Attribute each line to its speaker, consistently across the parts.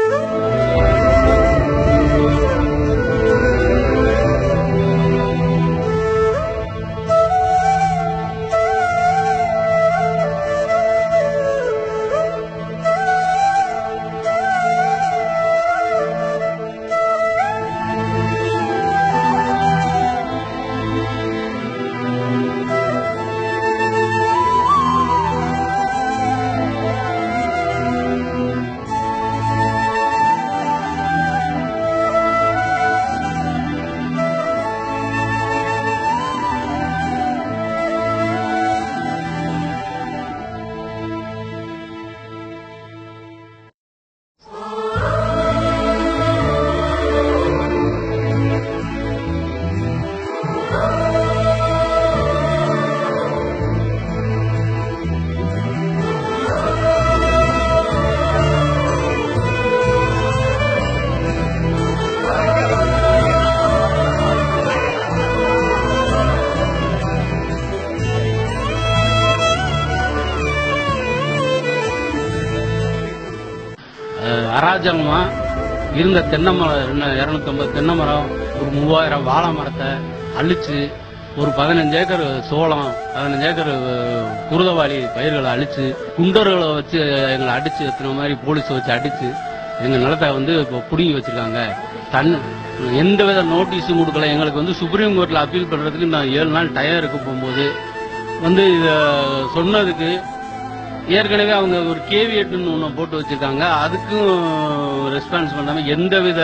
Speaker 1: அஹ், அராஜகமா இருந்த தென்னை மரம் இருநூத்தி ஐம்பது தென்னை மரம் ஒரு மூவாயிரம் வாழை மரத்தை அழிச்சு ஒரு பதினஞ்சு ஏக்கர் சோளம் பதினஞ்சு ஏக்கர் அஹ், குருதவாளி பயிர்களை அழிச்சு குண்டர்களை வச்சு எங்களை அடிச்சு எத்தனை மாதிரி போலீஸ் வச்சு அடிச்சு எங்க நிலத்தை வந்து இப்போ புடுங்கி வச்சிருக்காங்க தன் எந்த வித நோட்டீஸும் கொடுக்கல எங்களுக்கு வந்து சுப்ரீம் கோர்ட்ல அப்பீல் பண்றதுக்கு நான் ஏழு நாள் டயர் இருக்க போகும்போது வந்து இத சொன்னதுக்கு ஏற்கனவே அவங்க ஒரு கேவியட்னு ஒன்று போட்டு வச்சிருக்காங்க அதுக்கும் ரெஸ்பான்ஸ் பண்ணாம எந்தவித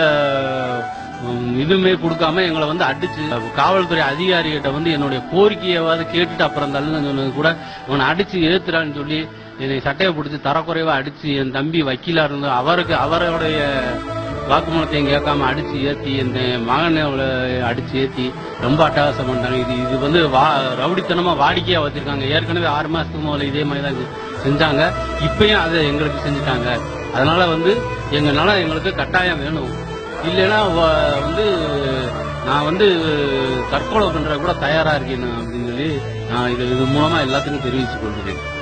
Speaker 1: உம், இதுவுமே கொடுக்காம எங்களை வந்து அடிச்சு காவல்துறை அதிகாரிகிட்ட வந்து என்னுடைய கோரிக்கையாவது கேட்டுட்டு அப்புறம் தள்ளுன்னு சொன்னது கூட அவனை அடிச்சு ஏத்துறான்னு சொல்லி என்னை சட்டையை பிடிச்சி தரக்குறைவா அடிச்சு என் தம்பி வக்கீலா இருந்தோ அவருக்கு அவருடைய வாக்குமூலத்தையும் கேட்காம அடிச்சு ஏத்தி இந்த மகனை அவளை அடிச்சு ஏத்தி ரொம்ப அட்டகாசம் பண்ணிட்டாங்க இது இது வந்து வா ரவுடித்தனமா வாடிக்கையா வச்சிருக்காங்க ஏற்கனவே ஆறு மாசத்துக்கு முதல்ல இதே மாதிரி தான் செஞ்சாங்க இப்பயும் அதை எங்களுக்கு செஞ்சுட்டாங்க அதனால வந்து எங்க நிலம் எங்களுக்கு கட்டாயம் வேணும் இல்லைன்னா வ- வந்து நான் வந்து தற்கொலை பண்ற கூட தயாரா இருக்கேன் அப்படின்னு சொல்லி நான் இது இது மூலமா எல்லாத்துக்கும் தெரிவித்துக் கொள்கிறேன்